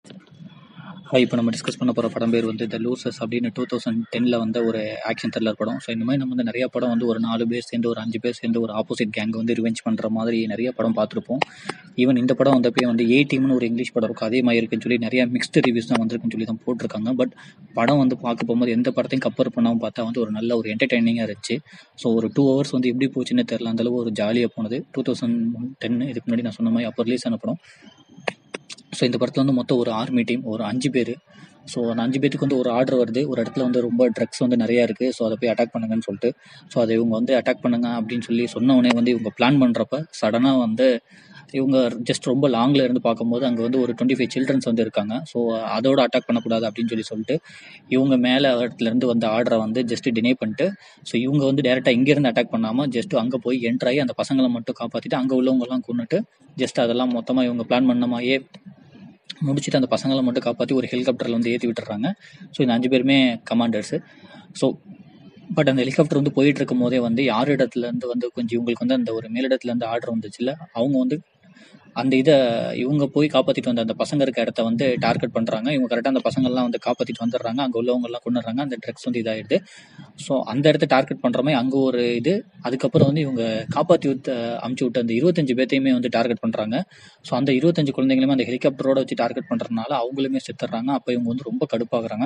hi இப்போ நம்ம discuss பண்ண போகிற படம் பேர் வந்து த லூசஸ் அப்படின்னு டூ தௌசண்ட் டெனில் வந்த ஒரு ஆக்ஷன் த்ரில்லர் படம் ஸோ இந்த மாதிரி நம்ம வந்து நிறைய படம் வந்து ஒரு நாலு பேர் சேர்ந்து ஒரு அஞ்சு பேர் சேர்ந்து ஒரு ஆப்போசிட் கேங் வந்து ரிவெஞ்ச் பண்ணுற மாதிரி நிறைய படம் பார்த்துருப்போம் ஈவன் இந்த படம் வந்தப்பயே வந்து ஏ டீம்னு ஒரு இங்கிலீஷ் படம் இருக்கும் அதே மாதிரி இருக்குன்னு சொல்லி நிறைய மிக்ஸ்டு ரிவ்யூஸ் தான் வந்திருக்குன்னு சொல்லி தான் போட்டிருக்காங்க பட் படம் வந்து பார்க்க போகும்போது எந்த படத்தையும் கம்பேர் பண்ணாமல் பார்த்தா வந்து ஒரு நல்ல ஒரு என்டர்டைனிங்காக இருந்துச்சு ஸோ ஒரு டூ ஹவர்ஸ் வந்து எப்படி போச்சுன்னு தெரில அந்தளவு ஒரு ஜாலியாக போனது டூ தௌசண்ட் டென் இதுக்கு முன்னாடி நான் சொன்ன மாதிரி அப்போ ரிலீஸ் ஆன படம் ஸோ இந்த படத்தில் வந்து மொத்தம் ஒரு ஆர்மி டீம் ஒரு அஞ்சு பேர் ஸோ அந்த அஞ்சு பேத்துக்கு வந்து ஒரு ஆர்டர் வருது ஒரு இடத்துல வந்து ரொம்ப ட்ரக்ஸ் வந்து நிறையா இருக்குது ஸோ அதை போய் அட்டாக் பண்ணுங்கன்னு சொல்லிட்டு ஸோ அதை இவங்க வந்து அட்டாக் பண்ணுங்க அப்படின்னு சொல்லி சொன்ன உடனே வந்து இவங்க பிளான் பண்ணுறப்ப சடனாக வந்து இவங்க ஜஸ்ட் ரொம்ப லாங்கில் இருந்து பார்க்கும்போது அங்கே வந்து ஒரு டுவெண்ட்டி ஃபைவ் சில்ட்ரன்ஸ் வந்து இருக்காங்க ஸோ அதோட அட்டாக் பண்ணக்கூடாது அப்படின்னு சொல்லி சொல்லிட்டு இவங்க மேலே இடத்துலேருந்து வந்த ஆர்டரை வந்து ஜஸ்ட் டினை பண்ணிட்டு ஸோ இவங்க வந்து டேரெக்டாக இங்கேருந்து அட்டாக் பண்ணாமல் ஜஸ்ட் அங்கே போய் என்ட்ராகி அந்த பசங்களை மட்டும் காப்பாற்றிட்டு அங்கே உள்ளவங்கெல்லாம் கொண்டுட்டு ஜஸ்ட் அதெல்லாம் மொத்தமாக இவங்க பிளான் பண்ண மாதிரியே முடிச்சுட்டு அந்த பசங்களை மட்டும் காப்பாற்றி ஒரு ஹெலிகாப்டரில் வந்து ஏற்றி விட்டுறாங்க ஸோ இந்த அஞ்சு பேருமே கமாண்டர்ஸு ஸோ பட் அந்த ஹெலிகாப்டர் வந்து போயிட்டு இருக்கும் போதே வந்து யார் இடத்துல இருந்து வந்து கொஞ்சம் இவங்களுக்கு வந்து அந்த ஒரு மேலிடத்துல இருந்து ஆர்டர் வந்துச்சுல்ல அவங்க வந்து அந்த இதை இவங்க போய் காப்பாற்றிட்டு வந்த அந்த பசங்க இருக்க இடத்த வந்து டார்கெட் பண்ணுறாங்க இவங்க கரெக்டாக அந்த பசங்கள்லாம் வந்து காப்பாற்றிட்டு வந்துடுறாங்க அங்கே உள்ளவங்கெல்லாம் கொண்டுறாங்க அந்த ட்ரக்ஸ் வந்து இதாகிடுது ஸோ அந்த இடத்த டார்கெட் பண்ணுற மாதிரி அங்கே ஒரு இது அதுக்கப்புறம் வந்து இவங்க காப்பாற்றி விட்டு அமுச்சு விட்டு அந்த இருபத்தஞ்சு பேர்த்தையுமே வந்து டார்கெட் பண்ணுறாங்க ஸோ அந்த இருபத்தஞ்சு குழந்தைங்களுமே அந்த ஹெலிகாப்டரோட வச்சு டார்கெட் பண்ணுறதுனால அவங்களுமே செத்துடுறாங்க அப்போ இவங்க வந்து ரொம்ப கடுப்பாகிறாங்க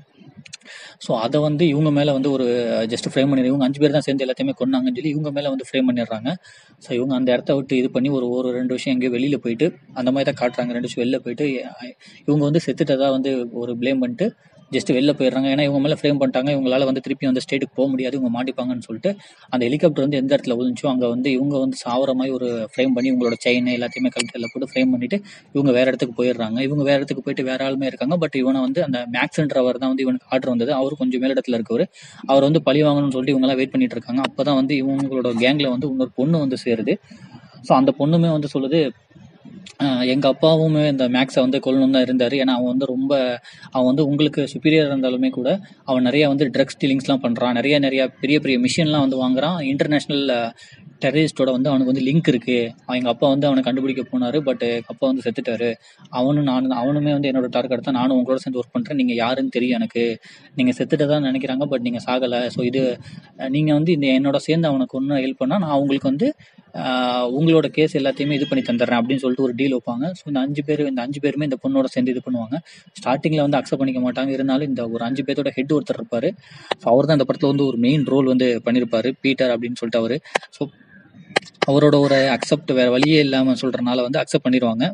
ஸோ அதை வந்து இவங்க மேலே வந்து ஒரு ஜஸ்ட் ஃப்ரேம் பண்ணி இவங்க அஞ்சு பேர் தான் சேர்ந்து எல்லாத்தையுமே கொன்னாங்கன்னு சொல்லி இவங்க மேலே வந்து ஃப்ரேம் பண்ணிடுறாங்க ஸோ இவங்க அந்த இடத்த விட்டு இது பண்ணி ஒரு ஒரு ரெண்டு விஷயம் எங்கேயோ வெளியில் போயிட்டு அந்த மாதிரி தான் காட்டுறாங்க ரெண்டு விஷயம் வெளில போயிட்டு இவங்க வந்து செத்துட்டதா வந்து ஒரு ப்ளேம் பண்ணிட்டு ஜஸ்ட் வெளில போயிடுறாங்க ஏன்னா இவங்க மேலே ஃப்ரேம் பண்ணிட்டாங்க இவங்களால வந்து திருப்பி அந்த ஸ்டேட்டுக்கு போக முடியாது இவங்க மாட்டிப்பாங்கன்னு சொல்லிட்டு அந்த ஹெலிகாப்டர் வந்து எந்த இடத்துல விழுந்துச்சோ அங்கே வந்து இவங்க வந்து சாவர மாதிரி ஒரு ஃப்ரேம் பண்ணி இவங்களோட செயின் எல்லாத்தையுமே கல்கரில் போட்டு ஃப்ரேம் பண்ணிட்டு இவங்க வேற இடத்துக்கு போயிடுறாங்க இவங்க வேற இடத்துக்கு போயிட்டு வேற ஆளுமே இருக்காங்க பட் இவனை வந்து அந்த மேக்ஸ்ன்றவர் தான் வந்து இவனுக்கு ஆர்டர் வந்தது அவர் கொஞ்சம் மேலிடத்துல இருக்கவர் அவர் வந்து பழி வாங்கணும்னு சொல்லிட்டு இவங்கெல்லாம் வெயிட் பண்ணிட்டு இருக்காங்க அப்பதான் வந்து இவங்களோட கேங்ல வந்து இன்னொரு பொண்ணு வந்து சேருது ஸோ அந்த பொண்ணுமே வந்து சொல்லுது எங்கள் அப்பாவுமே இந்த மேக்ஸை வந்து கொல்லணும் தான் இருந்தார் ஏன்னா அவன் வந்து ரொம்ப அவன் வந்து உங்களுக்கு சுப்பீரியர் இருந்தாலுமே கூட அவன் நிறைய வந்து ட்ரக்ஸ் டீலிங்ஸ்லாம் பண்ணுறான் நிறைய நிறைய பெரிய பெரிய மிஷின்லாம் வந்து வாங்குறான் இன்டர்நேஷ்னல் டெரரிஸ்டோட வந்து அவனுக்கு வந்து லிங்க் இருக்கு எங்கள் அப்பா வந்து அவனை கண்டுபிடிக்க போனார் பட் அப்பா வந்து செத்துட்டாரு அவனும் நான் அவனுமே வந்து என்னோட டார்கெட் தான் நானும் உங்களோட சேர்ந்து ஒர்க் பண்ணுறேன் நீங்கள் யாருன்னு தெரியும் எனக்கு நீங்கள் செத்துட்டதான் நினைக்கிறாங்க பட் நீங்கள் சாகலை ஸோ இது நீங்கள் வந்து இந்த என்னோட சேர்ந்து அவனுக்கு ஒன்றும் ஹெல்ப் பண்ணால் நான் உங்களுக்கு வந்து உங்களோட கேஸ் எல்லாத்தையுமே இது பண்ணி தந்துடுறேன் அப்படின்னு சொல்லிட்டு ஒரு டீல் வைப்பாங்க ஸோ இந்த அஞ்சு பேர் இந்த அஞ்சு பேருமே இந்த பொண்ணோட சேர்ந்து இது பண்ணுவாங்க ஸ்டார்டிங்கில் வந்து அக்செப்ட் பண்ணிக்க மாட்டாங்க இருந்தாலும் இந்த ஒரு அஞ்சு பேர்த்தோட ஹெட் ஒருத்தர் இருப்பார் ஸோ அவர் தான் இந்த படத்தில் வந்து ஒரு மெயின் ரோல் வந்து பண்ணியிருப்பாரு பீட்டர் அப்படின்னு சொல்லிட்டு அவர் ஸோ அவரோட ஒரு அக்செப்ட் வேற வழியே இல்லாமல் சொல்றதுனால வந்து அக்செப்ட் பண்ணிடுவாங்க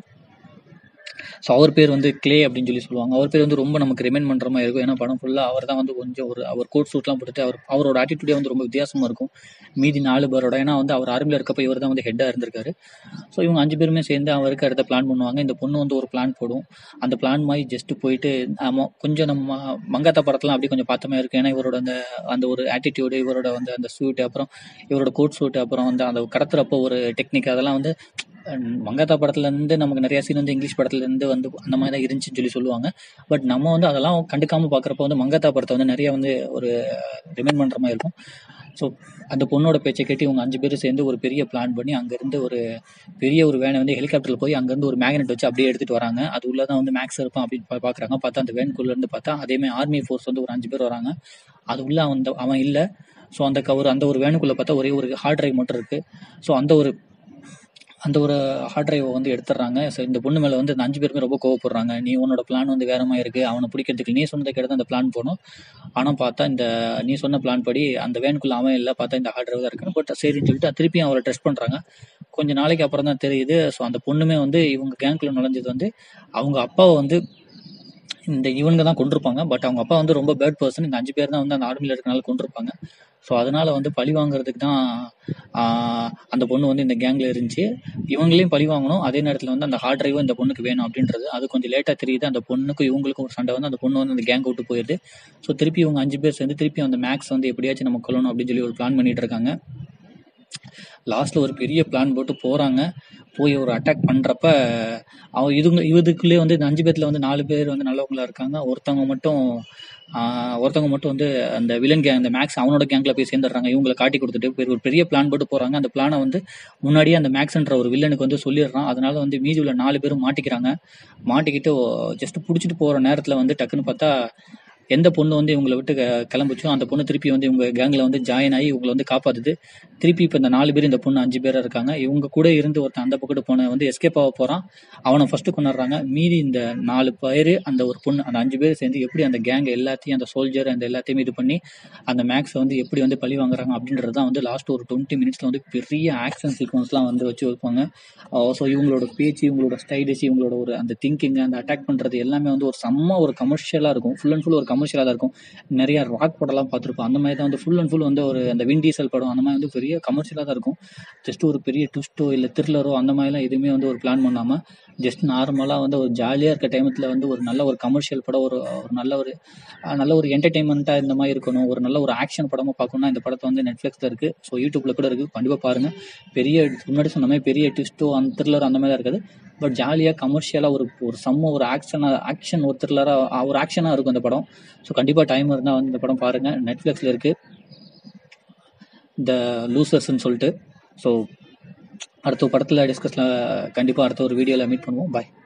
ஸோ அவர் பேர் வந்து கிளே அப்படின்னு சொல்லி சொல்லுவாங்க அவர் பேர் வந்து ரொம்ப நமக்கு ரிமைண்ட் பண்ணுற மாதிரி இருக்கும் ஏன்னா படம் ஃபுல்லாக அவர் தான் வந்து கொஞ்சம் ஒரு அவர் கோட் சூட்லாம் போட்டுட்டு அவர் அவரோட ஆட்டிடியூடே வந்து ரொம்ப வித்தியாசமாக இருக்கும் மீதி நாலு பேரோட ஏன்னா வந்து அவர் ஆர்மியில் இருக்கப்போ இவர் தான் வந்து ஹெட்டாக இருந்திருக்காரு ஸோ இவங்க அஞ்சு பேருமே சேர்ந்து அவருக்கு அடுத்த பிளான் பண்ணுவாங்க இந்த பொண்ணு வந்து ஒரு பிளான் போடும் அந்த பிளான் மாதிரி ஜஸ்ட் போயிட்டு ஆமாம் கொஞ்சம் நம்ம மங்காத்தா படத்தெலாம் அப்படி கொஞ்சம் பார்த்த மாதிரி இருக்கும் ஏன்னா இவரோட அந்த அந்த ஒரு ஆட்டிடியூடு இவரோட வந்து அந்த சூட் அப்புறம் இவரோட கோட் சூட் அப்புறம் வந்து அந்த கடத்துறப்போ ஒரு டெக்னிக் அதெல்லாம் வந்து மங்காத்தா படத்துல இருந்து நமக்கு நிறைய சீன் வந்து இங்கிலீஷ் படத்துல இருந்து வந்து அந்த மாதிரி தான் இருந்துச்சுன்னு சொல்லி சொல்லுவாங்க பட் நம்ம வந்து அதெல்லாம் கண்டுக்காம பாக்குறப்ப வந்து மங்காத்தா படத்தை வந்து நிறைய வந்து ஒரு ரிமைண்ட் பண்ற மாதிரி இருக்கும் ஸோ அந்த பொண்ணோட பேச்சை கேட்டு இவங்க அஞ்சு பேரும் சேர்ந்து ஒரு பெரிய பிளான் பண்ணி அங்கேருந்து ஒரு பெரிய ஒரு வேனை வந்து ஹெலிகாப்டரில் போய் அங்கேருந்து ஒரு மேக்னெட் வச்சு அப்படியே எடுத்துகிட்டு வராங்க அது உள்ள தான் வந்து மேக்ஸ் இருப்பான் அப்படின்னு பார்க்குறாங்க பார்த்தா அந்த வேனுக்குள்ளே இருந்து பார்த்தா அதேமாதிரி ஆர்மி ஃபோர்ஸ் வந்து ஒரு அஞ்சு பேர் வராங்க அது உள்ள அவன் அவன் இல்லை ஸோ அந்த ஒரு அந்த ஒரு வேனுக்குள்ளே பார்த்தா ஒரே ஒரு ஹார்ட் டிரைவ் மட்டும் இருக்குது ஸோ அந்த ஒரு அந்த ஒரு ஹார்ட் டிரைவை வந்து எடுத்துடுறாங்க ஸோ இந்த பொண்ணு மேலே வந்து இந்த அஞ்சு பேருமே ரொம்ப கோவப்படுறாங்க நீ உன்னோட பிளான் வந்து வேற மாதிரி இருக்கு அவனை பிடிக்கிறதுக்கு நீ சொன்னதை கேட்டு அந்த பிளான் போனோம் ஆனால் பார்த்தா இந்த நீ சொன்ன பிளான் படி அந்த வேனுக்குள்ள அவன் இல்லை பார்த்தா இந்த ஹார்ட் டிரைவ் தான் இருக்கு பட் சரின்னு சொல்லிட்டு திருப்பியும் அவரை டெஸ்ட் பண்ணுறாங்க கொஞ்ச நாளைக்கு அப்புறம் தான் தெரியுது ஸோ அந்த பொண்ணுமே வந்து இவங்க கேங்க்குள்ள நுழைஞ்சது வந்து அவங்க அப்பாவை வந்து இந்த இவனுங்க தான் கொண்டிருப்பாங்க பட் அவங்க அப்பா வந்து ரொம்ப பேட் பர்சன் இந்த அஞ்சு பேர் தான் வந்து அந்த ஆர்மியில் இருக்கனால கொண்டிருப்பாங்க ஸோ அதனால வந்து பழி வாங்குறதுக்கு தான் அந்த பொண்ணு வந்து இந்த கேங்ல இருந்துச்சு இவங்களையும் பழி வாங்கணும் அதே நேரத்தில் வந்து அந்த ஹார்ட் டிரைவும் இந்த பொண்ணுக்கு வேணும் அப்படின்றது அது கொஞ்சம் லேட்டாக தெரியுது அந்த பொண்ணுக்கும் இவங்களுக்கும் ஒரு சண்டை வந்து அந்த பொண்ணு வந்து அந்த கேங் விட்டு போயிடுது ஸோ திருப்பி இவங்க அஞ்சு பேர் சேர்ந்து திருப்பி அந்த மேக்ஸ் வந்து எப்படியாச்சும் நம்ம கொல்லணும் அப்படின்னு சொல்லி ஒரு பிளான் பண்ணிட்டு இருக்காங்க லாஸ்ட்ல ஒரு பெரிய பிளான் போட்டு போறாங்க போய் ஒரு அட்டாக் பண்றப்ப அவன் இதுங்க இதுக்குள்ளேயே வந்து இந்த அஞ்சு பேர்ல வந்து நாலு பேர் வந்து நல்லவங்களா இருக்காங்க ஒருத்தவங்க மட்டும் ஆஹ் ஒருத்தவங்க மட்டும் வந்து அந்த வில்லன் கேங் அந்த மேக்ஸ் அவனோட கேங்ல போய் சேர்ந்துடுறாங்க இவங்களை காட்டி கொடுத்துட்டு பெரிய- ஒரு பெரிய பிளான் போட்டு போறாங்க அந்த பிளானை வந்து முன்னாடியே அந்த மேக்ஸ்ன்ற ஒரு வில்லனுக்கு வந்து சொல்லிடுறான் அதனால வந்து மீதி உள்ள நாலு பேரும் மாட்டிக்கிறாங்க மாட்டிக்கிட்டு ஜஸ்ட் புடிச்சிட்டு போற நேரத்துல வந்து டக்குன்னு பார்த்தா எந்த பொண்ணு வந்து இவங்களை விட்டு க- கிளம்புச்சோ அந்த பொண்ணு திருப்பி வந்து இவங்க கேங்ல வந்து ஜாயின் ஆகி இவங்களை வந்து காப்பாத்துது திருப்பி இப்ப இந்த நாலு பேர் இந்த பொண்ணு அஞ்சு பேரா இருக்காங்க இவங்க கூட இருந்து ஒருத்தன் அந்த பக்கத்து போன வந்து எஸ்கேப் ஆக போறான் அவனை ஃபர்ஸ்ட் கொண்டாடுறாங்க மீதி இந்த நாலு பேரு அந்த ஒரு பொண்ணு அந்த அஞ்சு பேர் சேர்ந்து எப்படி அந்த கேங் எல்லாத்தையும் அந்த சோல்ஜர் அந்த எல்லாத்தையும் இது பண்ணி அந்த மேக்ஸ் வந்து எப்படி வந்து பழி வாங்குறாங்க அப்படின்றது தான் வந்து லாஸ்ட் ஒரு டுவெண்ட்டி மினிட்ஸ்ல வந்து பெரிய ஆக்ஷன் சீக்வன்ஸ்லாம் வந்து வச்சு வைப்பாங்க ஸோ இவங்களோட பேச்சு இவங்களோட ஸ்டைலிஷ் இவங்களோட ஒரு அந்த திங்கிங் அந்த அட்டாக் பண்றது எல்லாமே வந்து ஒரு செம்ம ஒரு கமர்ஷியலா இருக்கும் ஃபுல் அண்ட் ஃபுல் ஒரு கமர்ஷியலா தான் இருக்கும் நிறைய ராக் படம்லாம் பார்த்துருப்போம் அந்த மாதிரி தான் வந்து ஃபுல் அண்ட் ஃபுல் வந்து ஒரு அந்த வின் டீசல் படம் அந்த மாதிரி வந்து பெரிய கமர்ஷியலா தான் இருக்கும் ஜஸ்ட் ஒரு பெரிய ட்விஸ்டோ இல்லை த்ரில்லரோ அந்த மாதிரிலாம் எதுவுமே வந்து ஒரு பிளான் பண்ணாம ஜஸ்ட் நார்மலாக வந்து ஒரு ஜாலியாக இருக்க டைமத்தில் வந்து ஒரு நல்ல ஒரு கமர்ஷியல் படம் ஒரு ஒரு நல்ல ஒரு அஹ், நல்ல ஒரு என்டர்டைன்மெண்ட்டாக இந்த மாதிரி இருக்கணும் ஒரு நல்ல ஒரு ஆக்ஷன் படமாக பார்க்கணும்னா இந்த படத்தை வந்து நெட்ஃப்ளிக்ஸில் இருக்குது ஸோ யூடியூப்ல கூட இருக்குது கண்டிப்பாக பாருங்கள் பெரிய முன்னாடி சொன்ன மாதிரி பெரிய ட்விஸ்ட்டோ அந்த த்ரில்லர் அந்த மாதிரி தான் இருக்காது பட் ஜாலியாக கமர்ஷியலாக ஒரு ஒரு செம்ம ஒரு ஆக்ஷனாக ஆக்ஷன் ஒரு த்ரில்லராக ஒரு ஆக்ஷனாக இருக்கும் இந்த படம் ஸோ கண்டிப்பாக டைம் இருந்தால் வந்து இந்த படம் பாருங்கள் நெட்ஃப்ளிக்ஸில் இருக்குது த லூசர்ஸ்ன்னு சொல்லிட்டு ஸோ அடுத்த படத்தில் டிஸ்கஸில் கண்டிப்பாக அடுத்த ஒரு வீடியோவில் மீட் பண்ணுவோம் பாய்